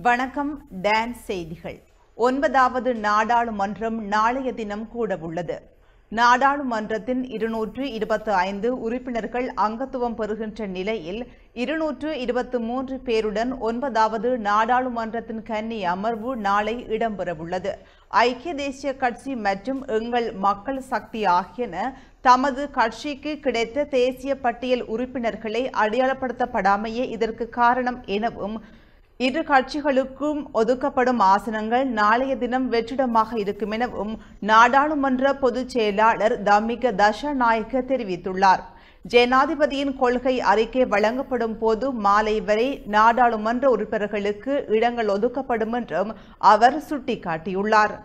வணக்கம் டான் செய்திகள் ஒன்பதாவது நாடாளுமன்றம் நாளைய தினம் கூடவுள்ளது நாடாளுமன்றத்தின் இருநூற்று இருபத்தி ஐந்து உறுப்பினர்கள் அங்கத்துவம் பெறுகின்ற நிலையில் இருநூற்று இருபத்தி மூன்று பேருடன் ஒன்பதாவது நாடாளுமன்றத்தின் கன்னி அமர்வு நாளை இடம்பெறவுள்ளது ஐக்கிய தேசிய கட்சி மற்றும் எங்கள் மக்கள் சக்தி ஆகியன தமது கட்சிக்கு கிடைத்த தேசிய பட்டியல் உறுப்பினர்களை அடையாளப்படுத்தப்படாமையே இதற்கு காரணம் எனவும் இரு கட்சிகளுக்கும் ஒதுக்கப்படும் ஆசனங்கள் நாளைய தினம் வெற்றிடமாக இருக்கும் எனவும் நாடாளுமன்ற பொதுச் செயலாளர் தம்மிக தஷநாயக்க தெரிவித்துள்ளார் ஜனாதிபதியின் கொள்கை அறிக்கை வழங்கப்படும் போது மாலை வரை நாடாளுமன்ற உறுப்பினர்களுக்கு இடங்கள் ஒதுக்கப்படும் என்றும் அவர் சுட்டிக்காட்டியுள்ளார்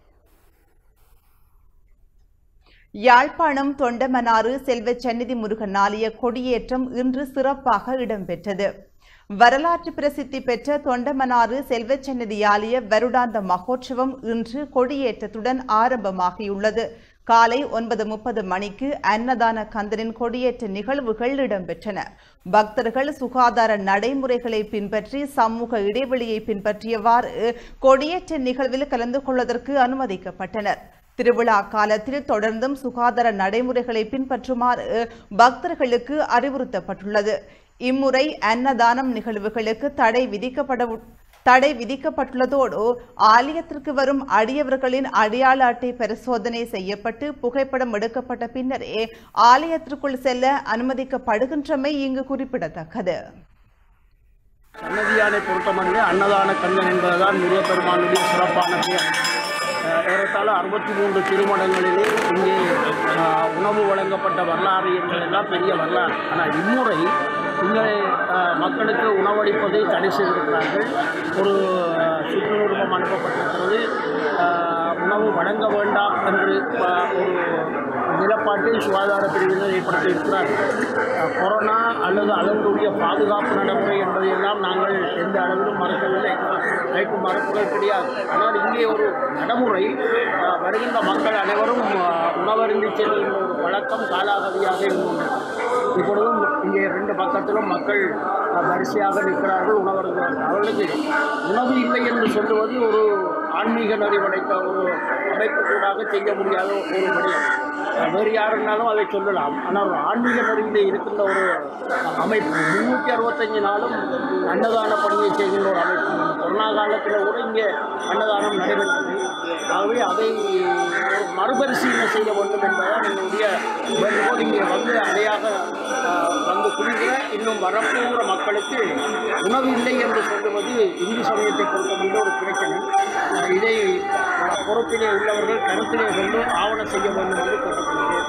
யாழ்ப்பாணம் தொண்டமனாறு செல்வச் சந்நிதி முருகன் ஆலய கொடியேற்றம் இன்று சிறப்பாக இடம்பெற்றது வரலாற்று பிரசித்தி பெற்ற தொண்டமனாறு செல்வச்சன்னதி ஆலய வருடாந்த மகோற்சவம் இன்று கொடியேற்றத்துடன் ஆரம்பமாகியுள்ளது காலை ஒன்பது முப்பது மணிக்கு அன்னதான கந்தனின் கொடியேற்ற நிகழ்வுகள் இடம்பெற்றன பக்தர்கள் சுகாதார நடைமுறைகளை பின்பற்றி சமூக இடைவெளியை பின்பற்றியவாறு கொடியேற்ற நிகழ்வில் கலந்து கொள்வதற்கு அனுமதிக்கப்பட்டனர் திருவிழா காலத்தில் தொடர்ந்தும் சுகாதார நடைமுறைகளை பின்பற்றுமாறு பக்தர்களுக்கு அறிவுறுத்தப்பட்டுள்ளது இம்முறை அன்னதானம் நிகழ்வுகளுக்கு தடை விதிக்கப்பட தடை விதிக்கப்பட்டுள்ளதோடு ஆலயத்திற்கு வரும் அடியவர்களின் அடையாள அட்டை பரிசோதனை செய்யப்பட்டு புகைப்படம் எடுக்கப்பட்ட பின்னரே ஆலயத்திற்குள் செல்ல அனுமதிக்கப்படுகின்றமை இங்கு குறிப்பிடத்தக்கது சன்னதியானை பொறுத்தமட்டிலே அன்னதான கந்தன் என்பதுதான் முருகப்பெருமானுடைய சிறப்பான பெயர் அஹ் ஏறத்தாழ அறுபத்தி மூன்று திருமணங்களிலே இங்கே அஹ், உணவு வழங்கப்பட்ட வரலாறு என்பதெல்லாம் பெரிய வரலாறு ஆனால் இம்முறை இங்கே அஹ், மக்களுக்கு உணவளிப்பதை தடை செய்திருக்கிறார்கள் ஒரு அஹ், சுற்றுநிருபம் அனுப்பப்பட்டிருக்கிறது அஹ், உணவு வழங்க வேண்டாம் என்று அஹ், ஒரு நிலப்பாட்டை சுகாதார பிரிவினர் ஏற்படுத்தியிருக்கிறார்கள் அஹ், கொரோனா அல்லது அதனுடைய பாதுகாப்பு நடைமுறை என்பதையெல்லாம் நாங்கள் எந்த அளவிலும் மறுக்கவில்லை அதற்கு மறுப்புகள் கிடையாது ஆனால் இங்கே ஒரு நடைமுறை அஹ், வருகின்ற மக்கள் அனைவரும் அஹ், உணவருந்தி செல்கின்ற ஒரு பழக்கம் காலாவதியாக இருந்து கொண்டிருக்கிறது. இப்பொழுதும் இங்கே ரெண்டு பக்கத்திலும் மக்கள் அஹ், வரிசையாக நிற்கிறார்கள் உணவருந்தார்கள் அவர்களுக்கு உணவு இல்லை என்று சொல்லுவது ஒரு ஆன்மீக நெறி படைத்த ஒரு அமைப்பு கூடாக செய்ய முடியாத ஒரு விடயம் அஹ், வேறு யாருன்னாலும் அதை சொல்லலாம் ஆனால் ஒரு ஆன்மீக நெறியில் இருக்கின்ற ஒரு அமைப்பு முன்னூற்றி அறுபத்தஞ்சு நாளும் அன்னதான பணியை செய்கின்ற ஒரு அமைப்பு இந்த கொரோனா காலத்தில் கூட இங்கே அன்னதானம் நடைபெற்றது ஆகவே அதை ஒரு மறுபரிசீலனை செய்ய வேண்டும் என்பதுதான் எங்களுடைய வேண்டுகோள் இங்கே வந்து அடையாக ஆஹ், வந்து குடிக்கிற இன்னும் வரப்போகிற மக்களுக்கு உணவு இல்லை என்று சொல்லுவது இந்து சமயத்தை பொறுத்தமட்டு ஒரு பிரச்சனை ஆஹ், இதை ஆஹ், பொறுப்பிலே உள்ளவர்கள் கருத்திலே கொண்டு ஆவணம் செய்ய வேண்டும் என்று கேட்டுக்கொள்கிறேன்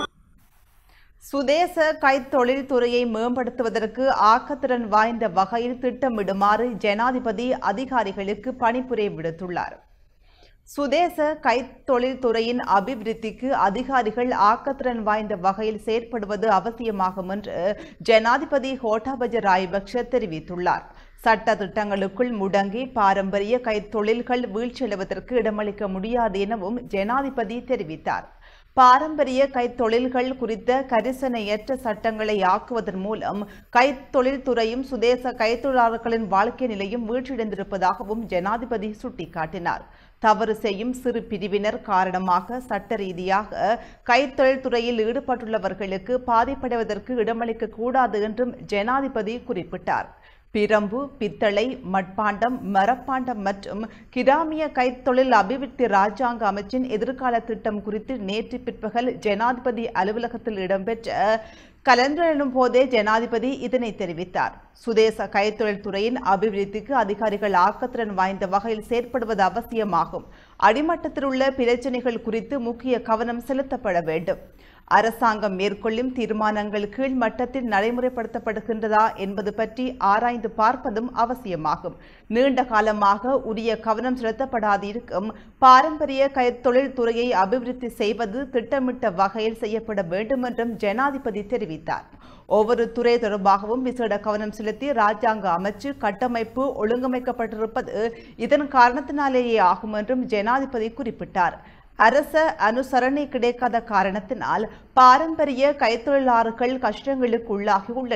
சுதேச கைத்தொழில் துறையை மேம்படுத்துவதற்கு ஆக்கத்திறன் வாய்ந்த வகையில் திட்டமிடுமாறு ஜனாதிபதி அதிகாரிகளுக்கு பணிப்புரை விடுத்துள்ளார் சுதேச கைத்தொழில் துறையின் அபிவிருத்திக்கு அதிகாரிகள் ஆக்கத்திறன் வாய்ந்த வகையில் செயற்படுவது அவசியமாகும் என்று ஜனாதிபதி கோட்டாபய ராயபக்ஷ தெரிவித்துள்ளார் சட்ட திட்டங்களுக்குள் முடங்கி பாரம்பரிய கைத்தொழில்கள் வீழ்ச்சியடைவதற்கு இடமளிக்க முடியாது எனவும் ஜனாதிபதி தெரிவித்தார் பாரம்பரிய கைத்தொழில்கள் குறித்த கரிசனையற்ற சட்டங்களை ஆக்குவதன் மூலம் கைத்தொழில் துறையும் சுதேச கைத்தொழிலாளர்களின் வாழ்க்கை நிலையும் வீழ்ச்சியடைந்திருப்பதாகவும் ஜனாதிபதி சுட்டிக்காட்டினார் தவறு செய்யும் சிறு பிரிவினர் காரணமாக சட்ட ரீதியாக கைத்தொழில் துறையில் ஈடுபட்டுள்ளவர்களுக்கு பாதிப்படைவதற்கு இடமளிக்க கூடாது என்றும் ஜனாதிபதி குறிப்பிட்டார் பிரம்பு பித்தளை மட்பாண்டம் மரப்பாண்டம் மற்றும் கிராமிய கைத்தொழில் அபிவிருத்தி ராஜாங்க அமைச்சின் எதிர்கால திட்டம் குறித்து நேற்று பிற்பகல் ஜனாதிபதி அலுவலகத்தில் இடம்பெற்ற கலந்துரையாடும் போதே ஜனாதிபதி இதனை தெரிவித்தார் சுதேச கைத்தொழில் துறையின் அபிவிருத்திக்கு அதிகாரிகள் ஆக்கத்திறன் வாய்ந்த வகையில் செயற்படுவது அவசியமாகும் அடிமட்டத்தில் உள்ள பிரச்சினைகள் குறித்து முக்கிய கவனம் செலுத்தப்பட வேண்டும் அரசாங்கம் மேற்கொள்ளும் தீர்மானங்கள் கீழ் மட்டத்தில் நடைமுறைப்படுத்தப்படுகின்றதா என்பது பற்றி ஆராய்ந்து பார்ப்பதும் அவசியமாகும் நீண்ட காலமாக உரிய கவனம் செலுத்தப்படாதிருக்கும் பாரம்பரிய கைத்தொழில் துறையை அபிவிருத்தி செய்வது திட்டமிட்ட வகையில் செய்யப்பட வேண்டும் என்றும் ஜனாதிபதி தெரிவித்தார் ஒவ்வொரு துறை தொடர்பாகவும் விசேட கவனம் செலுத்தி ராஜாங்க அமைச்சு கட்டமைப்பு ஒழுங்கமைக்கப்பட்டிருப்பது இதன் காரணத்தினாலேயே ஆகும் என்றும் ஜனாதிபதி குறிப்பிட்டார் அரச அனுசரணை கிடைக்காத காரணத்தினால் பாரம்பரிய கைத்தொழிலாளர்கள் கஷ்டங்களுக்கு உள்ளாகி உள்ளனர்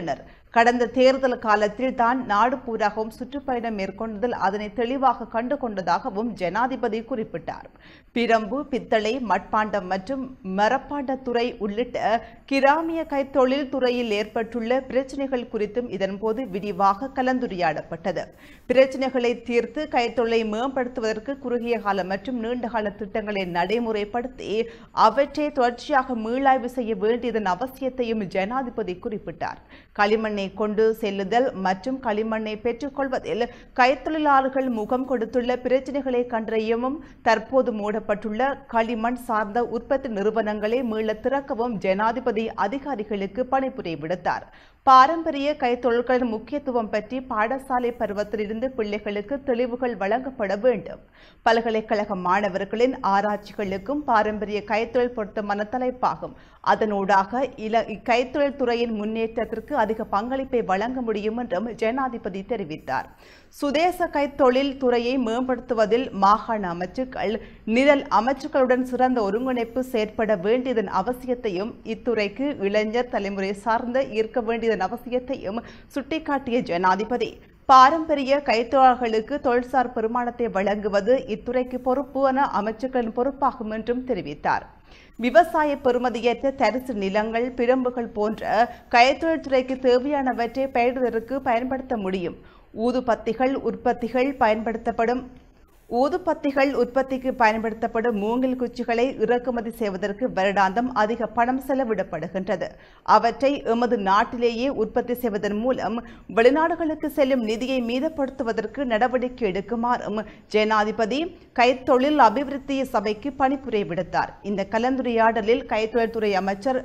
கடந்த தேர்தல் காலத்தில் தான் நாடு பூராகவும் சுற்றுப்பயணம் மேற்கொண்டதில் அதனை தெளிவாக கண்டு கொண்டதாகவும் ஜனாதிபதி குறிப்பிட்டார் பிரம்பு பித்தளை மட்பாண்டம் மற்றும் மரப்பாண்டத்துறை உள்ளிட்ட கிராமிய கைத்தொழில் துறையில் ஏற்பட்டுள்ள பிரச்சினைகள் குறித்தும் இதன்போது விரிவாக கலந்துரையாடப்பட்டது பிரச்சினைகளை தீர்த்து கைத்தொழிலை மேம்படுத்துவதற்கு குறுகிய கால மற்றும் நீண்டகால திட்டங்களை நடைமுறைப்படுத்தி அவற்றை தொடர்ச்சியாக மீளாய்வு செய்ய வேண்டியதன் அவசியத்தையும் ஜனாதிபதி குறிப்பிட்டார் களிமண்ணை கொண்டு செல்லுதல் மற்றும் களிமண்ணை பெற்றுக்கொள்வதில் கைத்தொழிலாளர்கள் முகம் கொடுத்துள்ள பிரச்சினைகளை கண்டறியவும் தற்போது மூடப்பட்டுள்ள களிமண் சார்ந்த உற்பத்தி நிறுவனங்களை மீள திறக்கவும் ஜனாதிபதி அதிகாரிகளுக்கு பணிபுரிய விடுத்தார் பாரம்பரிய கைத்தொழில்களின் முக்கியத்துவம் பற்றி பாடசாலை பருவத்திலிருந்து பிள்ளைகளுக்கு தெளிவுகள் வழங்கப்பட வேண்டும் பல்கலைக்கழக மாணவர்களின் ஆராய்ச்சிகளுக்கும் பாரம்பரிய கைத்தொழில் பொருத்தமான தலைப்பாகும் அதனூடாக இல கைத்தொழில் துறையின் முன்னேற்றத்திற்கு அதிக பங்களிப்பை வழங்க முடியும் என்றும் ஜனாதிபதி தெரிவித்தார் சுதேச கைத்தொழில் துறையை மேம்படுத்துவதில் மாகாண அமைச்சுக்கள் நிழல் அமைச்சுக்களுடன் சிறந்த ஒருங்கிணைப்பு செயற்பட வேண்டியதன் அவசியத்தையும் இத்துறைக்கு இளைஞர் தலைமுறை சார்ந்த ஈர்க்க வேண்டியதன் அவசியத்தையும் சுட்டிக்காட்டிய ஜனாதிபதி பாரம்பரிய கைத்தொழில்களுக்கு தொழில்சார் பெருமானத்தை வழங்குவது இத்துறைக்கு பொறுப்பான அமைச்சுக்களின் பொறுப்பாகும் என்றும் தெரிவித்தார் விவசாய பெறுமதியற்ற தரிசு நிலங்கள் பிரம்புகள் போன்ற கைத்தொழில் துறைக்கு தேவையானவற்றை பயிரிடுவதற்கு பயன்படுத்த முடியும் ஊதுபத்திகள் உற்பத்திகள் பயன்படுத்தப்படும் ஊதுபத்திகள் உற்பத்திக்கு பயன்படுத்தப்படும் மூங்கில் குச்சிகளை இறக்குமதி செய்வதற்கு வருடாந்தம் அதிக பணம் செலவிடப்படுகின்றது அவற்றை எமது நாட்டிலேயே உற்பத்தி செய்வதன் மூலம் வெளிநாடுகளுக்கு செல்லும் நிதியை மீதப்படுத்துவதற்கு நடவடிக்கை எடுக்குமாறும் ஜனாதிபதி கைத்தொழில் அபிவிருத்தி சபைக்கு பணிப்புரை விடுத்தார் இந்த கலந்துரையாடலில் கைத்தொழில்துறை அமைச்சர்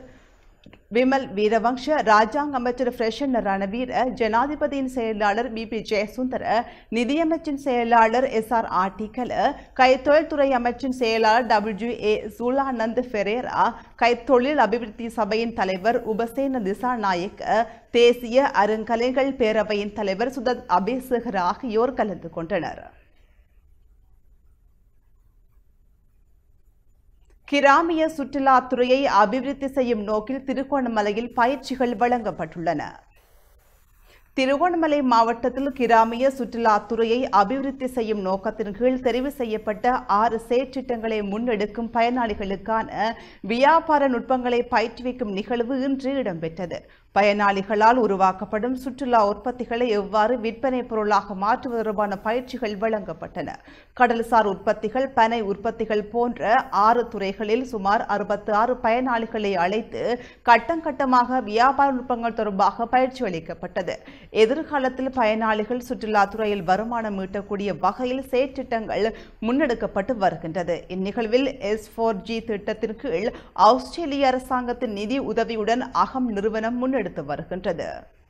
விமல் வீரவங்ஷ ராஜாங்க அமைச்சர் பிரசன்ன ரணவீர ஜனாதிபதியின் செயலாளர் பி பி ஜெயசுந்தர நிதியமைச்சின் செயலாளர் எஸ் ஆர் ஆட்டிக்கல கைத்தொழில்துறை அமைச்சின் செயலாளர் டபிள்யூ ஏ சுலானந்த் ஃபெரேரா கைத்தொழில் அபிவிருத்தி சபையின் தலைவர் உபசேன திசாநாயக்க தேசிய அருங்கலைகள் பேரவையின் தலைவர் சுதத் அபேசகர் ஆகியோர் கலந்து கொண்டனர் கிராமிய சுற்றுலாத்துறையை அபிவிருத்தி செய்யும் நோக்கில் திருகோணமலையில் பயிற்சிகள் வழங்கப்பட்டுள்ளன திருகோணமலை மாவட்டத்தில் கிராமிய சுற்றுலாத்துறையை அபிவிருத்தி செய்யும் நோக்கத்தின் கீழ் தெரிவு செய்யப்பட்ட ஆறு செயற்றிட்டங்களை முன்னெடுக்கும் பயனாளிகளுக்கான வியாபார நுட்பங்களை பயிற்றுவிக்கும் நிகழ்வு இன்று இடம்பெற்றது பயனாளிகளால் உருவாக்கப்படும் சுற்றுலா உற்பத்திகளை எவ்வாறு விற்பனை பொருளாக மாற்றுவது தொடர்பான பயிற்சிகள் வழங்கப்பட்டன கடல்சார் உற்பத்திகள் பனை உற்பத்திகள் போன்ற ஆறு துறைகளில் சுமார் அறுபத்தி ஆறு பயனாளிகளை அழைத்து கட்டம் கட்டமாக வியாபார நுட்பங்கள் தொடர்பாக பயிற்சி அளிக்கப்பட்டது எதிர்காலத்தில் பயனாளிகள் சுற்றுலாத்துறையில் வருமானம் ஈட்டக்கூடிய வகையில் செயற்றிட்டங்கள் முன்னெடுக்கப்பட்டு வருகின்றது இந்நிகழ்வில் எஸ் ஃபோர் ஜி திட்டத்தின் கீழ் ஆஸ்திரேலிய அரசாங்கத்தின் நிதி உதவியுடன் அகம் நிறுவனம் முன்னெடுத்து வருகின்றது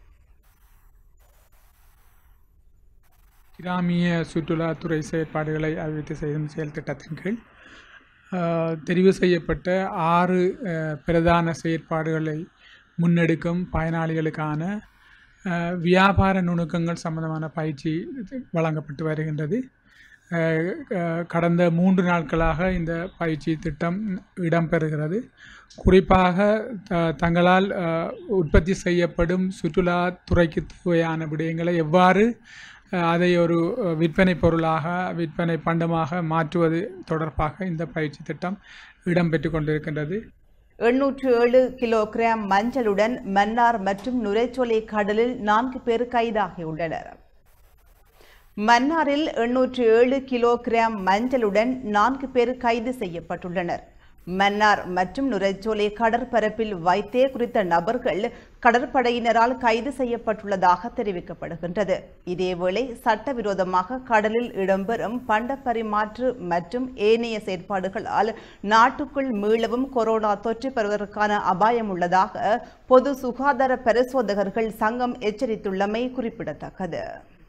கிராமிய சுற்றுலாத்துறை செயற்பாடுகளை அபிவிருத்தி செய்யும் செயல் திட்டத்தின் கீழ் அஹ், தெரிவு செய்யப்பட்ட ஆறு அஹ், பிரதான செயற்பாடுகளை முன்னெடுக்கும் பயனாளிகளுக்கான அஹ், வியாபார நுணுக்கங்கள் சம்பந்தமான பயிற்சி வழங்கப்பட்டு வருகின்றது அஹ், அஹ், கடந்த மூன்று நாட்களாக இந்த பயிற்சி திட்டம் இடம்பெறுகிறது குறிப்பாக த தங்களால் அஹ், உற்பத்தி செய்யப்படும் சுற்றுலாத்துறைக்கு தேவையான விடயங்களை எவ்வாறு அஹ், அதை ஒரு அஹ், விற்பனை பொருளாக விற்பனை பண்டமாக மாற்றுவது தொடர்பாக இந்த பயிற்சி திட்டம் இடம்பெற்று கொண்டிருக்கின்றது எண்ணூற்று ஏழு கிலோகிராம் மஞ்சளுடன் மன்னார் மற்றும் நுரைச்சோலை கடலில் நான்கு பேர் கைதாகியுள்ளனர் மன்னாரில் எண்ணூற்று ஏழு கிலோகிராம் மஞ்சளுடன் நான்கு பேர் கைது செய்யப்பட்டுள்ளனர் மன்னார் மற்றும் நுரைச்சோலை கடற்பரப்பில் வைத்தே குறித்த நபர்கள் கடற்படையினரால் கைது செய்யப்பட்டுள்ளதாக தெரிவிக்கப்படுகின்றது இதேவேளை சட்டவிரோதமாக கடலில் இடம்பெறும் பண்ட பரிமாற்று மற்றும் ஏனைய செயற்பாடுகளால் நாட்டுக்குள் மீளவும் கொரோனா தொற்று பெறுவதற்கான அபாயம் உள்ளதாக பொது சுகாதார பரிசோதகர்கள் சங்கம் எச்சரித்துள்ளமை குறிப்பிடத்தக்கது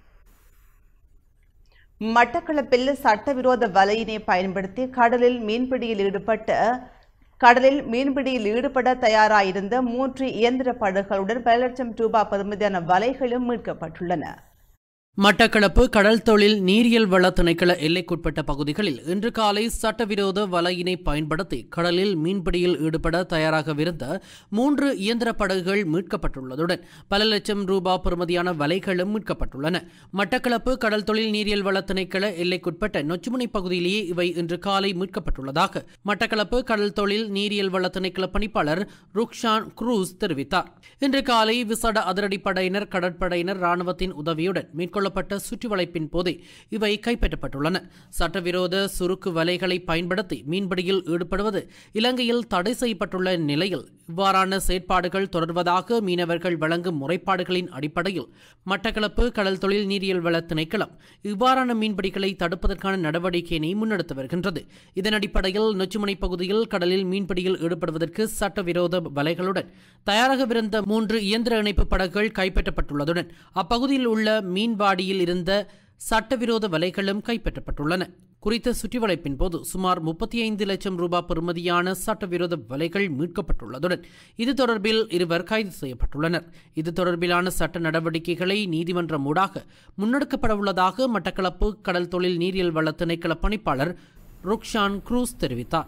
மட்டக்களப்பில் சட்டவிரோத வலையினை பயன்படுத்தி கடலில் மீன்பிடியில் ஈடுபட்ட கடலில் மீன்பிடியில் ஈடுபட தயாராயிருந்த மூன்று இயந்திர படகுகளுடன் பல லட்சம் ரூபாய் பெறுமதியான வலைகளும் மீட்கப்பட்டுள்ளன மட்டக்களப்பு கடல் தொழில் நீரியல் வள திணைக்கள எல்லைக்குட்பட்ட பகுதிகளில் இன்று காலை சட்டவிரோத வலையினை பயன்படுத்தி கடலில் மீன்பிடியில் ஈடுபட தயாராகவிருந்த மூன்று இயந்திர படகுகள் மீட்கப்பட்டுள்ளதுடன் பல லட்சம் ரூபாய் பெறுமதியான வலைகளும் மீட்கப்பட்டுள்ளன மட்டக்களப்பு கடல் தொழில் நீரியல் வள திணைக்கள எல்லைக்குட்பட்ட நொச்சிமுனை பகுதியிலேயே இவை இன்று காலை மீட்கப்பட்டுள்ளதாக மட்டக்களப்பு கடல் தொழில் நீரியல் வள திணைக்கள பணிப்பாளர் ருக்ஷான் குரூஸ் தெரிவித்தார் இன்று காலை விசட அதிரடிப்படையினர் கடற்படையினர் ராணுவத்தின் உதவியுடன் மேற்கொள்ள மேற்கொள்ளப்பட்ட சுற்றி வளைப்பின் போதே இவை கைப்பற்றப்பட்டுள்ளன சட்டவிரோத சுருக்கு வலைகளை பயன்படுத்தி மீன்பிடியில் ஈடுபடுவது இலங்கையில் தடை செய்யப்பட்டுள்ள நிலையில் இவ்வாறான செயற்பாடுகள் தொடர்வதாக மீனவர்கள் வழங்கும் முறைப்பாடுகளின் அடிப்படையில் மட்டக்களப்பு கடல் தொழில் நீரியல் வள திணைக்களம் இவ்வாறான மீன்பிடிகளை தடுப்பதற்கான நடவடிக்கையினை முன்னெடுத்து வருகின்றது இதன் அடிப்படையில் நொச்சிமுனை பகுதியில் கடலில் மீன்பிடியில் ஈடுபடுவதற்கு சட்டவிரோத வலைகளுடன் தயாராகவிருந்த மூன்று இயந்திர இணைப்பு படகுகள் கைப்பற்றப்பட்டுள்ளதுடன் அப்பகுதியில் உள்ள மீன்வாடி வாடியில் இருந்த சட்டவிரோத வலைகளும் கைப்பற்றப்பட்டுள்ளன குறித்த சுற்றிவளைப்பின் போது சுமார் முப்பத்தி ஐந்து லட்சம் ரூபாய் பெறுமதியான சட்டவிரோத வலைகள் மீட்கப்பட்டுள்ளதுடன் இது தொடர்பில் இருவர் கைது செய்யப்பட்டுள்ளனர் இது தொடர்பிலான சட்ட நடவடிக்கைகளை நீதிமன்றம் ஊடாக முன்னெடுக்கப்பட உள்ளதாக மட்டக்களப்பு கடல் தொழில் நீரியல் வள திணைக்கள பணிப்பாளர் ருக்ஷான் குரூஸ் தெரிவித்தார்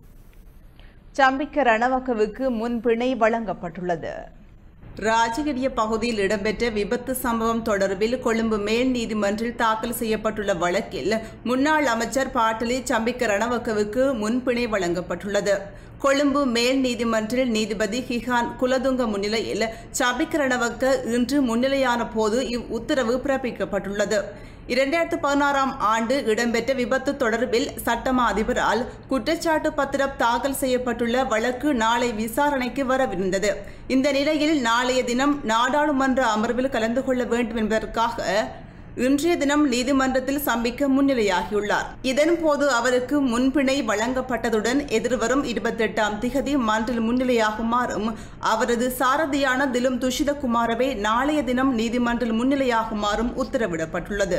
சம்பிக்க ரணவக்கவுக்கு முன்பிணை வழங்கப்பட்டுள்ளது ராஜகிரிய பகுதியில் இடம்பெற்ற விபத்து சம்பவம் தொடர்பில் கொழும்பு மேல் நீதிமன்றில் தாக்கல் செய்யப்பட்டுள்ள வழக்கில் முன்னாள் அமைச்சர் பாட்டலி சம்பிக்க ரணவக்கவுக்கு முன்பிணை வழங்கப்பட்டுள்ளது கொழும்பு மேல் நீதிமன்றில் நீதிபதி ஹிஹான் குலதுங்க முன்னிலையில் சபிக்க ரணவக்க இன்று முன்னிலையான போது இவ் உத்தரவு பிறப்பிக்கப்பட்டுள்ளது இரண்டாயிரத்து பதினாறாம் ஆண்டு இடம்பெற்ற விபத்து தொடர்பில் சட்டமா அதிபரால் குற்றச்சாட்டு பத்திரம் தாக்கல் செய்யப்பட்டுள்ள வழக்கு நாளை விசாரணைக்கு வரவிருந்தது இந்த நிலையில் நாளைய தினம் நாடாளுமன்ற அமர்வில் கலந்து கொள்ள வேண்டும் என்பதற்காக இன்றைய தினம் நீதிமன்றத்தில் சம்பிக்க முன்னிலையாகியுள்ளார் இதன்போது அவருக்கு முன்பிணை வழங்கப்பட்டதுடன் எதிர்வரும் இருபத்தெட்டாம் திகதி மன்றில் முன்னிலையாகுமாறும் அவரது சாரதியான திலும் துஷிதகுமாரவை நாளைய தினம் நீதிமன்றில் முன்னிலையாகுமாறும் உத்தரவிடப்பட்டுள்ளது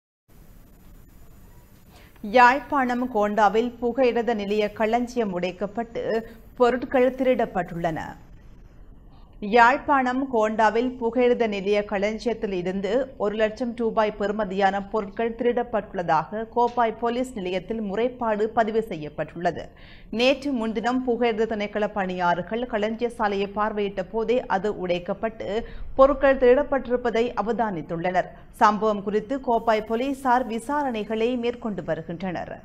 யாழ்ப்பாணம் கோண்டாவில் புகையிரத நிலைய களஞ்சியம் உடைக்கப்பட்டு பொருட்கள் திருடப்பட்டுள்ளன யாழ்ப்பாணம் கோண்டாவில் புகையிரத நிலைய களஞ்சியத்தில் இருந்து ஒரு லட்சம் ரூபாய் பெறுமதியான பொருட்கள் திருடப்பட்டுள்ளதாக கோப்பாய் போலீஸ் நிலையத்தில் முறைப்பாடு பதிவு செய்யப்பட்டுள்ளது நேற்று முன்தினம் புகையிரத திணைக்கள பணியாளர்கள் களஞ்சிய சாலையை பார்வையிட்ட போதே அது உடைக்கப்பட்டு பொருட்கள் திருடப்பட்டிருப்பதை அவதானித்துள்ளனர் சம்பவம் குறித்து கோப்பாய் போலீசார் விசாரணைகளை மேற்கொண்டு வருகின்றனர்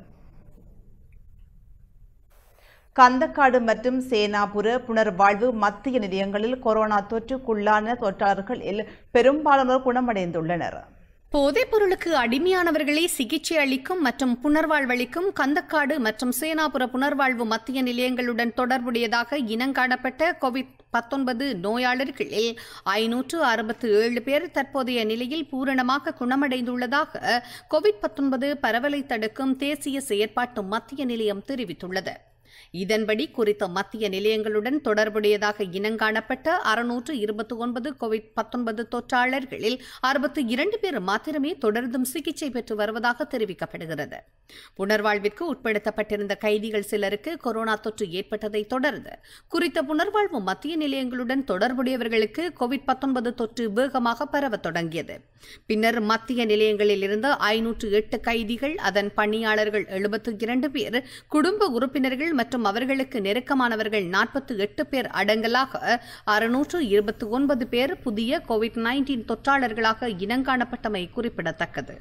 கந்தக்காடு மற்றும் சேனாபுர புனர்வாழ்வு மத்திய நிலையங்களில் கொரோனா தொற்றுக்குள்ளான தொற்றாளர்களில் பெரும்பாலானோர் குணமடைந்துள்ளனர் போதைப் பொருளுக்கு அடிமையானவர்களை சிகிச்சை அளிக்கும் மற்றும் புனர்வாழ்வளிக்கும் கந்தக்காடு மற்றும் சேனாபுர புனர்வாழ்வு மத்திய நிலையங்களுடன் தொடர்புடையதாக இனங்காணப்பட்ட கோவிட் பத்தொன்பது நோயாளர்களில் ஐநூற்று அறுபத்து ஏழு பேர் தற்போதைய நிலையில் பூரணமாக குணமடைந்துள்ளதாக கோவிட் பத்தொன்பது பரவலை தடுக்கும் தேசிய செயற்பாட்டு மத்திய நிலையம் தெரிவித்துள்ளது இதன்படி குறித்த மத்திய நிலையங்களுடன் தொடர்புடையதாக இனங்காணப்பட்ட அறுநூற்று இருபத்தி ஒன்பது கோவிட் பத்தொன்பது தொற்றாளர்களில் அறுபத்தி இரண்டு பேர் மாத்திரமே தொடர்ந்தும் சிகிச்சை பெற்று வருவதாக தெரிவிக்கப்படுகிறது புனர்வாழ்விற்கு உட்படுத்தப்பட்டிருந்த கைதிகள் சிலருக்கு கொரோனா தொற்று ஏற்பட்டதை தொடர்ந்து குறித்த புனர்வாழ்வு மத்திய நிலையங்களுடன் தொடர்புடையவர்களுக்கு கோவிட் பத்தொன்பது தொற்று வேகமாக பரவ தொடங்கியது பின்னர் மத்திய நிலையங்களில் இருந்த ஐநூற்று எட்டு கைதிகள் அதன் பணியாளர்கள் எழுபத்து இரண்டு பேர் குடும்ப உறுப்பினர்கள் மற்றும் அவர்களுக்கு நெருக்கமானவர்கள் நாற்பத்தி எட்டு பேர் அடங்கலாக அறுநூற்று இருபத்தி ஒன்பது பேர் புதிய கோவிட் நைன்டீன் தொற்றாளர்களாக இனங்காணப்பட்டமை குறிப்பிடத்தக்கது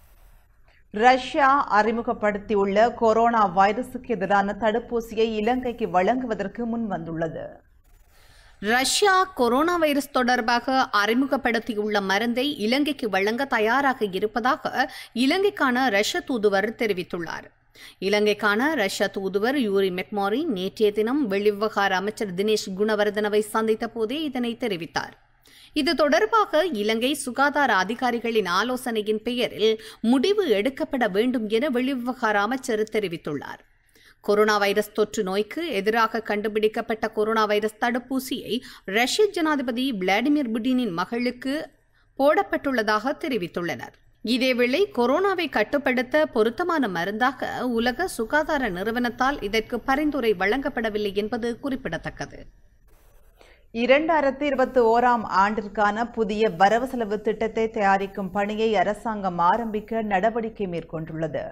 ரஷ்யா அறிமுகப்படுத்தியுள்ள கொரோனா வைரசுக்கு எதிரான தடுப்பூசியை இலங்கைக்கு வழங்குவதற்கு முன்வந்துள்ளது ரஷ்யா கொரோனா வைரஸ் தொடர்பாக அறிமுகப்படுத்தியுள்ள மருந்தை இலங்கைக்கு வழங்க தயாராக இருப்பதாக இலங்கைக்கான ரஷ்ய தூதுவர் தெரிவித்துள்ளார் இலங்கைக்கான ரஷ்ய தூதுவர் யூரி மெக்மாரி நேற்றைய தினம் வெளிவிவகார அமைச்சர் தினேஷ் குணவர்தனவை சந்தித்த போதே இதனை தெரிவித்தார் இது தொடர்பாக இலங்கை சுகாதார அதிகாரிகளின் ஆலோசனையின் பெயரில் முடிவு எடுக்கப்பட வேண்டும் என வெளிவிவகார அமைச்சர் தெரிவித்துள்ளார் கொரோனா வைரஸ் தொற்று நோய்க்கு எதிராக கண்டுபிடிக்கப்பட்ட கொரோனா வைரஸ் தடுப்பூசியை ரஷ்ய ஜனாதிபதி விளாடிமிர் புட்டினின் மகளுக்கு போடப்பட்டுள்ளதாக தெரிவித்துள்ளனர் இதேவேளை கொரோனாவை கட்டுப்படுத்த பொருத்தமான மருந்தாக உலக சுகாதார நிறுவனத்தால் இதற்கு பரிந்துரை வழங்கப்படவில்லை என்பது குறிப்பிடத்தக்கது இரண்டாயிரத்தி இருபத்தி ஓராம் ஆண்டிற்கான புதிய வரவு செலவு திட்டத்தை தயாரிக்கும் பணியை அரசாங்கம் ஆரம்பிக்க நடவடிக்கை மேற்கொண்டுள்ளது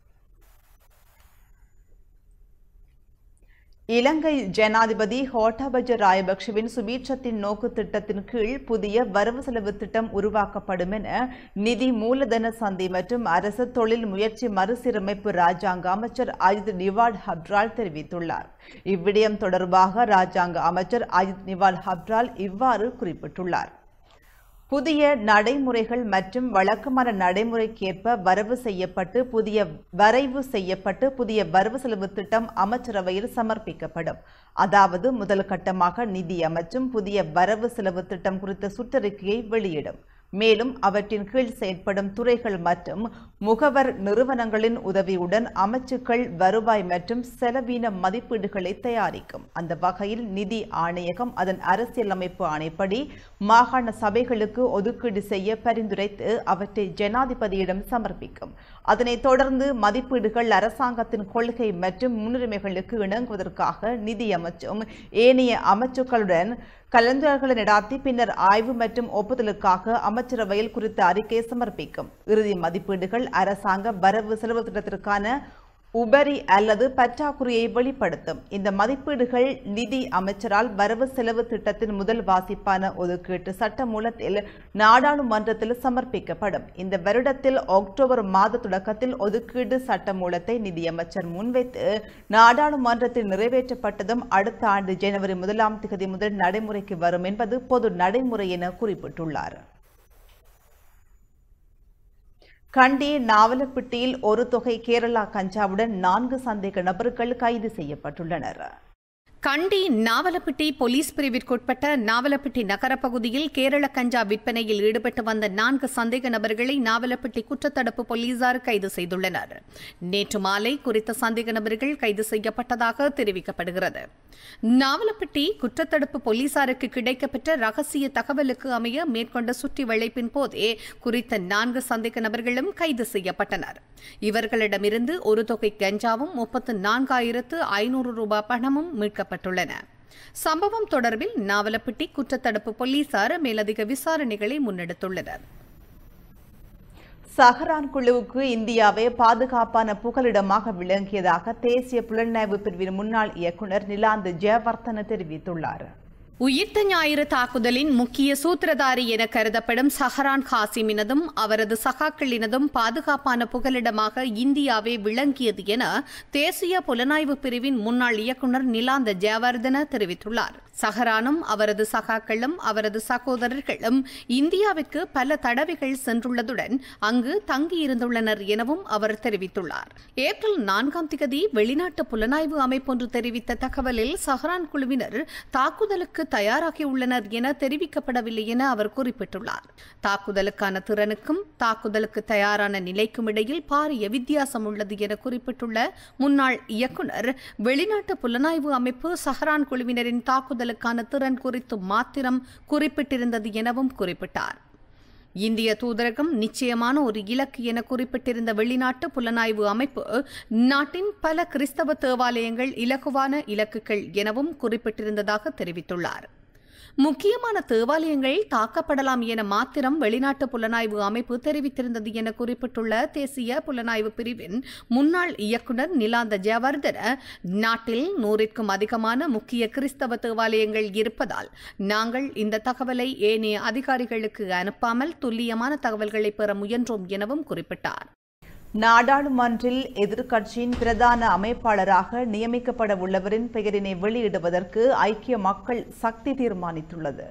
இலங்கை ஜனாதிபதி ஹோட்டாபஜ ராயபக்ஷவின் சுபீட்சத்தின் நோக்கு திட்டத்தின் கீழ் புதிய வரவு செலவு திட்டம் உருவாக்கப்படும் என நிதி மூலதன சந்தை மற்றும் அரசு தொழில் முயற்சி மறுசீரமைப்பு ராஜாங்க அமைச்சர் அஜித் நிவால் ஹப்ரால் தெரிவித்துள்ளார் இவ்விடயம் தொடர்பாக ராஜாங்க அமைச்சர் அஜித் நிவால் ஹப்ரால் இவ்வாறு குறிப்பிட்டுள்ளார் புதிய நடைமுறைகள் மற்றும் வழக்கமான நடைமுறைக்கேற்ப வரவு செய்யப்பட்டு புதிய வரைவு செய்யப்பட்டு புதிய வரவு செலவு திட்டம் அமைச்சரவையில் சமர்ப்பிக்கப்படும் அதாவது முதல் கட்டமாக நிதி அமைச்சும் புதிய வரவு செலவு திட்டம் குறித்த சுற்றறிக்கையை வெளியிடும் மேலும் அவற்றின் கீழ் செயற்படும் துறைகள் மற்றும் முகவர் நிறுவனங்களின் உதவியுடன் அமைச்சுக்கள் வருவாய் மற்றும் செலவீன மதிப்பீடுகளை தயாரிக்கும் அந்த வகையில் நிதி ஆணையகம் அதன் அரசியலமைப்பு ஆணைப்படி மாகாண சபைகளுக்கு ஒதுக்கீடு செய்ய பரிந்துரைத்து அவற்றை ஜனாதிபதியிடம் சமர்ப்பிக்கும் அதனைத் தொடர்ந்து மதிப்பீடுகள் அரசாங்கத்தின் கொள்கை மற்றும் முன்னுரிமைகளுக்கு இணங்குவதற்காக நிதி அமைச்சும் ஏனைய அமைச்சுக்களுடன் கலந்துரையாடல்களை நடாத்தி பின்னர் ஆய்வு மற்றும் ஒப்புதலுக்காக அமைச்சரவையில் குறித்த அறிக்கை சமர்ப்பிக்கும் இறுதி மதிப்பீடுகள் அரசாங்க வரவு செலவு திட்டத்திற்கான உபரி அல்லது பற்றாக்குறையை வெளிப்படுத்தும் இந்த மதிப்பீடுகள் நிதி அமைச்சரால் வரவு செலவு திட்டத்தின் முதல் வாசிப்பான ஒதுக்கீட்டு சட்டமூலத்தில் நாடாளுமன்றத்தில் சமர்ப்பிக்கப்படும் இந்த வருடத்தில் அக்டோபர் மாத தொடக்கத்தில் ஒதுக்கீடு சட்டமூலத்தை நிதியமைச்சர் முன்வைத்து நாடாளுமன்றத்தில் நிறைவேற்றப்பட்டதும் அடுத்த ஆண்டு ஜனவரி முதலாம் தேதி முதல் நடைமுறைக்கு வரும் என்பது பொது நடைமுறை என குறிப்பிட்டுள்ளார் கண்டி நாவலப்பிட்டியில் ஒரு தொகை கேரளா கஞ்சாவுடன் நான்கு சந்தேக நபர்கள் கைது செய்யப்பட்டுள்ளனர் கண்டி நாவலப்பிட்டி போலீஸ் பிரிவிற்குட்பட்ட நாவலப்பிட்டி நகரப் பகுதியில் கேரள கஞ்சா விற்பனையில் ஈடுபட்டு வந்த நான்கு சந்தேக நபர்களை நாவலப்பிட்டி குற்றத்தடுப்பு போலீசார் கைது செய்துள்ளனர் நேற்று மாலை குறித்த சந்தேக நபர்கள் கைது செய்யப்பட்டதாக தெரிவிக்கப்படுகிறது நாவலப்பிட்டி குற்றத்தடுப்பு போலீசாருக்கு கிடைக்கப்பெற்ற ரகசிய தகவலுக்கு அமைய மேற்கொண்ட சுற்றி வளைப்பின் போதே குறித்த நான்கு சந்தேக நபர்களும் கைது செய்யப்பட்டனர் இவர்களிடமிருந்து ஒரு தொகை கஞ்சாவும் முப்பத்து நான்காயிரத்து ஐநூறு ரூபாய் பணமும் மீட்கப்பட்டுள்ளன சம்பவம் தொடர்பில் நாவலப்பிட்டி குற்றத்தடுப்பு போலீசார் மேலதிக விசாரணைகளை முன்னெடுத்துள்ளனர் சஹரான் குழுவுக்கு இந்தியாவே பாதுகாப்பான புகலிடமாக விளங்கியதாக தேசிய புலனாய்வு பிரிவின் முன்னாள் இயக்குநர் நிலாந்து ஜெயவர்தன தெரிவித்துள்ளார் உயிர்த்த ஞாயிறு தாக்குதலின் முக்கிய சூத்திரதாரி என கருதப்படும் சஹரான் காசிமினதும் அவரது சகாக்களினதும் பாதுகாப்பான புகலிடமாக இந்தியாவே விளங்கியது என தேசிய புலனாய்வு பிரிவின் முன்னாள் இயக்குநர் நிலாந்த ஜெயவர்தன தெரிவித்துள்ளார் சஹரானும் அவரது சகாக்களும் அவரது சகோதரர்களும் இந்தியாவிற்கு பல தடவைகள் சென்றுள்ளதுடன் அங்கு தங்கியிருந்துள்ளனர் எனவும் அவர் தெரிவித்துள்ளார் ஏப்ரல் நான்காம் திகதி வெளிநாட்டு புலனாய்வு அமைப்பொன்று தெரிவித்த தகவலில் சஹரான் குழுவினர் தாக்குதலுக்கு தயாராகியுள்ளனர் என தெரிவிக்கப்படவில்லை என அவர் குறிப்பிட்டுள்ளார் தாக்குதலுக்கான திறனுக்கும் தாக்குதலுக்கு தயாரான நிலைக்கும் இடையில் பாரிய வித்தியாசம் உள்ளது என குறிப்பிட்டுள்ள முன்னாள் இயக்குனர் வெளிநாட்டு புலனாய்வு அமைப்பு சஹரான் குழுவினரின் தாக்குதலுக்கான திறன் குறித்து மாத்திரம் குறிப்பிட்டிருந்தது எனவும் குறிப்பிட்டார் இந்திய தூதரகம் நிச்சயமான ஒரு இலக்கு என குறிப்பிட்டிருந்த வெளிநாட்டு புலனாய்வு அமைப்பு நாட்டின் பல கிறிஸ்தவ தேவாலயங்கள் இலகுவான இலக்குகள் எனவும் குறிப்பிட்டிருந்ததாக தெரிவித்துள்ளார் முக்கியமான தேவாலயங்கள் தாக்கப்படலாம் என மாத்திரம் வெளிநாட்டு புலனாய்வு அமைப்பு தெரிவித்திருந்தது என குறிப்பிட்டுள்ள தேசிய புலனாய்வு பிரிவின் முன்னாள் இயக்குநர் நிலாந்த ஜெயவர்தன நாட்டில் நூறிற்கும் அதிகமான முக்கிய கிறிஸ்தவ தேவாலயங்கள் இருப்பதால் நாங்கள் இந்த தகவலை ஏனைய அதிகாரிகளுக்கு அனுப்பாமல் துல்லியமான தகவல்களை பெற முயன்றோம் எனவும் குறிப்பிட்டார் நாடாளுமன்றில் எதிர்க்கட்சியின் பிரதான அமைப்பாளராக நியமிக்கப்பட உள்ளவரின் பெயரினை வெளியிடுவதற்கு ஐக்கிய மக்கள் சக்தி தீர்மானித்துள்ளது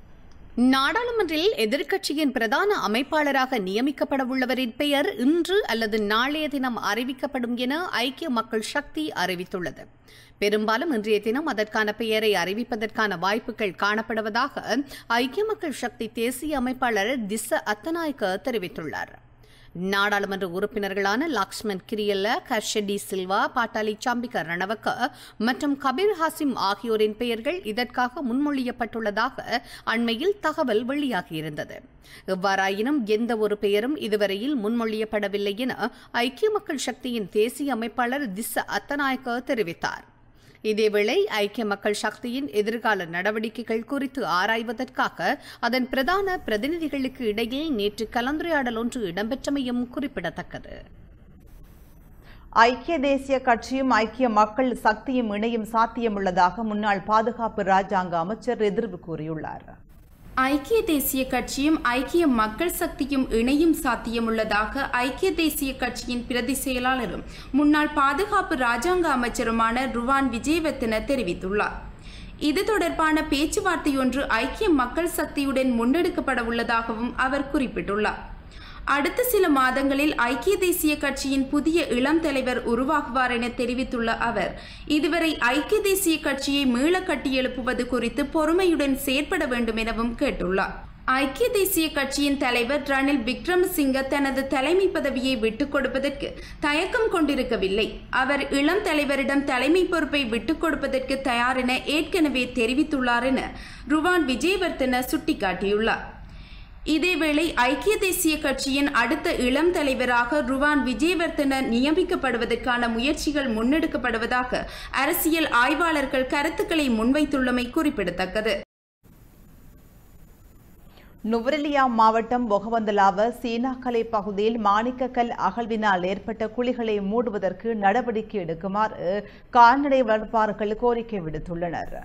நாடாளுமன்றில் எதிர்க்கட்சியின் பிரதான அமைப்பாளராக நியமிக்கப்பட உள்ளவரின் பெயர் இன்று அல்லது நாளைய தினம் அறிவிக்கப்படும் என ஐக்கிய மக்கள் சக்தி அறிவித்துள்ளது பெரும்பாலும் இன்றைய தினம் அதற்கான பெயரை அறிவிப்பதற்கான வாய்ப்புகள் காணப்படுவதாக ஐக்கிய மக்கள் சக்தி தேசிய அமைப்பாளர் திச அத்தநாயக்க தெரிவித்துள்ளார் நாடாளுமன்ற உறுப்பினர்களான லக்ஷ்மண் கிரியல்ல கர்ஷடி சில்வா பாட்டாளி சம்பிக ரணவக்க மற்றும் கபீர் ஹாசிம் ஆகியோரின் பெயர்கள் இதற்காக முன்மொழியப்பட்டுள்ளதாக அண்மையில் தகவல் வெளியாகியிருந்தது எவ்வாறாயினும் எந்த ஒரு பெயரும் இதுவரையில் முன்மொழியப்படவில்லை என ஐக்கிய மக்கள் சக்தியின் தேசிய அமைப்பாளர் திச அத்தநாயக்க தெரிவித்தார் இதேவேளை ஐக்கிய மக்கள் சக்தியின் எதிர்கால நடவடிக்கைகள் குறித்து ஆராய்வதற்காக அதன் பிரதான பிரதிநிதிகளுக்கு இடையில் நேற்று கலந்துரையாடல் ஒன்று இடம்பெற்றமையும் குறிப்பிடத்தக்கது ஐக்கிய தேசிய கட்சியும் ஐக்கிய மக்கள் சக்தியும் இணையும் சாத்தியமுள்ளதாக முன்னாள் பாதுகாப்பு ராஜாங்க அமைச்சர் எதிர்வு கூறியுள்ளார் ஐக்கிய தேசிய கட்சியும் ஐக்கிய மக்கள் சக்தியும் இணையும் சாத்தியமுள்ளதாக ஐக்கிய தேசிய கட்சியின் பிரதி செயலாளரும் முன்னாள் பாதுகாப்பு ராஜாங்க அமைச்சருமான ருவான் விஜயவர்த்தன தெரிவித்துள்ளார் இது தொடர்பான பேச்சுவார்த்தை ஒன்று ஐக்கிய மக்கள் சக்தியுடன் முன்னெடுக்கப்பட உள்ளதாகவும் அவர் குறிப்பிட்டுள்ளார் அடுத்த சில மாதங்களில் ஐக்கிய தேசிய கட்சியின் புதிய இளம் தலைவர் உருவாகுவார் என தெரிவித்துள்ள அவர் இதுவரை ஐக்கிய தேசிய கட்சியை மீள கட்டியெழுப்புவது குறித்து பொறுமையுடன் செயற்பட வேண்டும் எனவும் கேட்டுள்ளார் ஐக்கிய தேசிய கட்சியின் தலைவர் ரணில் விக்ரமசிங்க தனது தலைமை பதவியை விட்டுக் கொடுப்பதற்கு தயக்கம் கொண்டிருக்கவில்லை அவர் இளம் தலைவரிடம் தலைமை பொறுப்பை விட்டுக் கொடுப்பதற்கு தயார் என ஏற்கனவே தெரிவித்துள்ளார் என ருவான் விஜயவர்த்தன சுட்டிக்காட்டியுள்ளார் இதேவேளை ஐக்கிய தேசிய கட்சியின் அடுத்த இளம் தலைவராக ருவான் விஜயவர்த்தன நியமிக்கப்படுவதற்கான முயற்சிகள் முன்னெடுக்கப்படுவதாக அரசியல் ஆய்வாளர்கள் கருத்துக்களை முன்வைத்துள்ளமை குறிப்பிடத்தக்கது நுவரெலியா மாவட்டம் பொகவந்தலாவ சீனாக்கலை பகுதியில் மாணிக்கக்கல் அகழ்வினால் ஏற்பட்ட குழிகளை மூடுவதற்கு நடவடிக்கை எடுக்குமாறு கால்நடை வளர்ப்பாளர்கள் கோரிக்கை விடுத்துள்ளனர்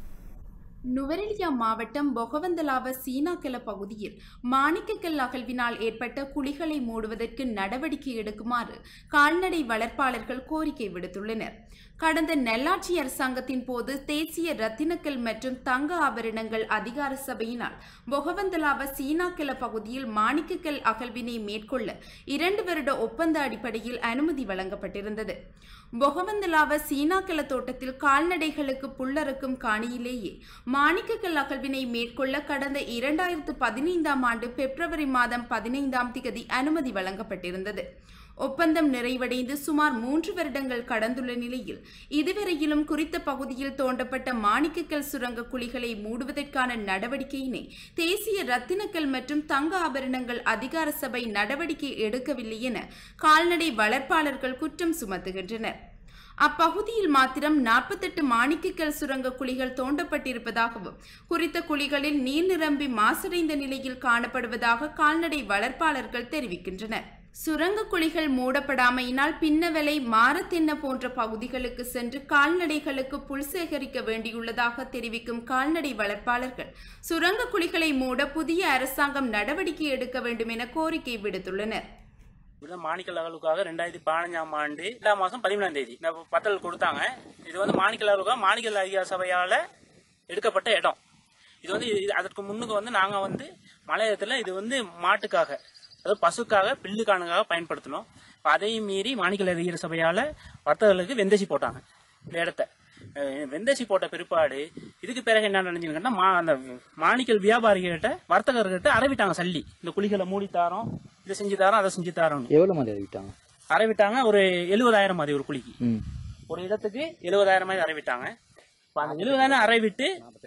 நுவரெலியா மாவட்டம் பொகவந்தலாவ சீனாக்கல பகுதியில் மாணிக்கக்கல் அகழ்வினால் ஏற்பட்ட குழிகளை மூடுவதற்கு நடவடிக்கை எடுக்குமாறு கால்நடை வளர்ப்பாளர்கள் கோரிக்கை விடுத்துள்ளனர் கடந்த நல்லாட்சி அரசாங்கத்தின் போது தேசிய ரத்தினக்கல் மற்றும் தங்க ஆபரணங்கள் அதிகார சபையினால் பொகவந்தலாவ சீனாக்கல பகுதியில் மாணிக்கக்கல் அகழ்வினை மேற்கொள்ள இரண்டு வருட ஒப்பந்த அடிப்படையில் அனுமதி வழங்கப்பட்டிருந்தது பொகவந்தலாவ சீனாக்கல தோட்டத்தில் கால்நடைகளுக்கு புல்லறுக்கும் காணியிலேயே மாணிக்கக்கல் அகழ்வினை மேற்கொள்ள கடந்த இரண்டாயிரத்து பதினைந்தாம் ஆண்டு பிப்ரவரி மாதம் பதினைந்தாம் திகதி அனுமதி வழங்கப்பட்டிருந்தது ஒப்பந்தம் நிறைவடைந்து சுமார் மூன்று வருடங்கள் கடந்துள்ள நிலையில் இதுவரையிலும் குறித்த பகுதியில் தோண்டப்பட்ட மாணிக்கக்கல் சுரங்க குழிகளை மூடுவதற்கான நடவடிக்கையினை தேசிய ரத்தினக்கல் மற்றும் தங்க ஆபரணங்கள் அதிகார சபை நடவடிக்கை எடுக்கவில்லை என கால்நடை வளர்ப்பாளர்கள் குற்றம் சுமத்துகின்றனர் அப்பகுதியில் மாத்திரம் நாற்பத்தெட்டு மாணிக்கக்கல் சுரங்க குழிகள் தோண்டப்பட்டிருப்பதாகவும் குறித்த குழிகளில் நீர் நிரம்பி மாசடைந்த நிலையில் காணப்படுவதாக கால்நடை வளர்ப்பாளர்கள் தெரிவிக்கின்றனர் சுரங்க குழிகள் மூடப்படாமையினால் பின்னவலை மாரத்தென்ன போன்ற பகுதிகளுக்கு சென்று கால்நடைகளுக்கு புல் சேகரிக்க வேண்டியுள்ளதாக தெரிவிக்கும் கால்நடை வளர்ப்பாளர்கள் சுரங்க குழிகளை மூட புதிய அரசாங்கம் நடவடிக்கை எடுக்க வேண்டும் என கோரிக்கை விடுத்துள்ளனர் இது மாணிக்கல் லெவலுக்காக ரெண்டாயிரத்தி பதினஞ்சாம் ஆண்டு ரெண்டாம் மாதம் பதிமூணாம் தேதி இந்த பத்தல் கொடுத்தாங்க இது வந்து மாணிக்கல் லெவலுக்காக மாணிக்கல் அதிகார சபையால் எடுக்கப்பட்ட இடம் இது வந்து இது- அதற்கு முன்னுக்கு வந்து நாங்கள் வந்து மலையத்தில் இது வந்து மாட்டுக்காக அதாவது பசுக்காக பில்லுக்கானுக்காக பயன்படுத்தினோம் இப்ப அதையும் மீறி மாணிக்கல் அதிகார சபையால் வர்த்தகர்களுக்கு வெந்தசி போட்டாங்க இந்த இடத்த அஹ் வெந்தசி போட்ட பிற்பாடு இதுக்கு பிறகு என்ன நினைச்சுங்கன்னா மா அந்த மாணிக்கல் வியாபாரிகிட்ட வர்த்தகர்கிட்ட அறவிட்டாங்க சல்லி இந்த குழிகளை மூடி தாரோம் இதை செஞ்சு தாரோம் அதை செஞ்சு தாரோம் எவ்வளவு மாதிரி அறிவிட்டாங்க அறவிட்டாங்க ஒரு எழுபதாயிரம் மாதிரி ஒரு குழிக்கு ம் ஒரு இடத்துக்கு எழுபதாயிரம் மாதிரி அறவிட்டாங்க இப்ப அந்த எழுபதாயிரம் அறவிட்டு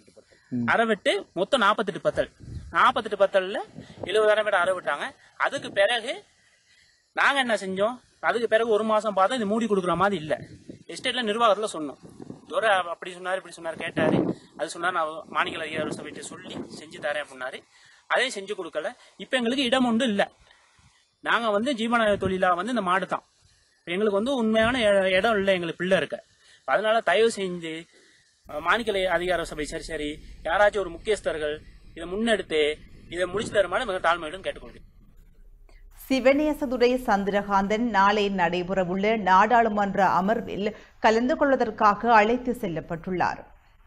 அறவிட்டு மொத்தம் நாற்பத்தெட்டு பத்தல் நாற்பத்தெட்டு பத்தல்ல எழுபதாயிரம் பேர் அறவிட்டாங்க அதுக்கு பிறகு நாங்க என்ன செஞ்சோம் அதுக்கு பிறகு ஒரு மாசம் பார்த்தா இது மூடி கொடுக்குற மாதிரி இல்ல எஸ்டேட்ல நிர்வாகத்துல சொன்னோம் துரை அப்படி சொன்னாரு இப்படி சொன்னாரு கேட்டாரு அது சொன்னார் நான் மாணிக்கல் அதிகாரி சபையிட்ட சொல்லி செஞ்சு தரேன் அப்படின்னாரு அதையும் செஞ்சு கொடுக்கல இப்ப எங்களுக்கு இடம் ஒன்றும் இல்ல நாங்க வந்து ஜீவன தொழிலா வந்து இந்த மாடு தான் இப்ப எங்களுக்கு வந்து உண்மையான இட- இடம் இல்லை எங்களுக்கு பிள்ளை இருக்க அதனால தயவு செஞ்சு அஹ், மாணிக்கலை அதிகார சபை சரி சரி யாராச்சும் ஒரு முக்கியஸ்தர்கள் இதை முன்னெடுத்து இதை முடிச்சு தருமாறு மிக தாழ்மையுடன் கேட்டுக்கொள்கிறேன் சிவநேசதுரை சந்திரகாந்தன் நாளை நடைபெறவுள்ள நாடாளுமன்ற அமர்வில் கலந்து கொள்வதற்காக அழைத்து செல்லப்பட்டுள்ளார்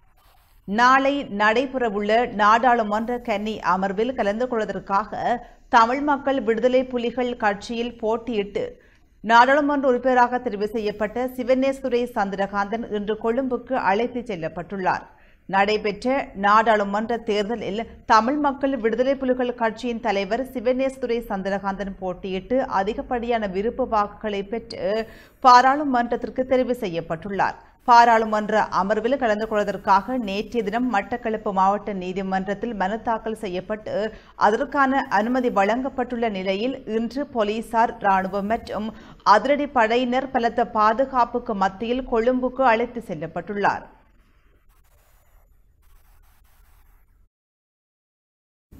நாளை நடைபெறவுள்ள நாடாளுமன்ற கன்னி அமர்வில் கலந்து கொள்வதற்காக தமிழ் மக்கள் விடுதலை புலிகள் கட்சியில் போட்டியிட்டு நாடாளுமன்ற உறுப்பினராக தெரிவு செய்யப்பட்ட சிவனேஸ்வரை சந்திரகாந்தன் இன்று கொழும்புக்கு அழைத்துச் செல்லப்பட்டுள்ளார் நடைபெற்ற நாடாளுமன்ற தேர்தலில் தமிழ் மக்கள் விடுதலை புலிகள் கட்சியின் தலைவர் சிவனேஸ்வரை சந்திரகாந்தன் போட்டியிட்டு அதிகப்படியான விருப்பு வாக்குகளை பெற்று பாராளுமன்றத்திற்கு தெரிவு செய்யப்பட்டுள்ளார் பாராளுமன்ற அமர்வில் கலந்து கொள்வதற்காக நேற்றைய தினம் மட்டக்களப்பு மாவட்ட நீதிமன்றத்தில் மனு தாக்கல் செய்யப்பட்டு அதற்கான அனுமதி வழங்கப்பட்டுள்ள நிலையில் இன்று போலீசார் ராணுவம் மற்றும் அதிரடி படையினர் பலத்த பாதுகாப்புக்கு மத்தியில் கொழும்புக்கு அழைத்து செல்லப்பட்டுள்ளார்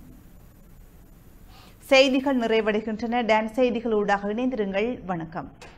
செய்திகள் நிறைவடைகின்றன டான்ஸ் செய்திகளூடாக இணைந்திருங்கள் வணக்கம்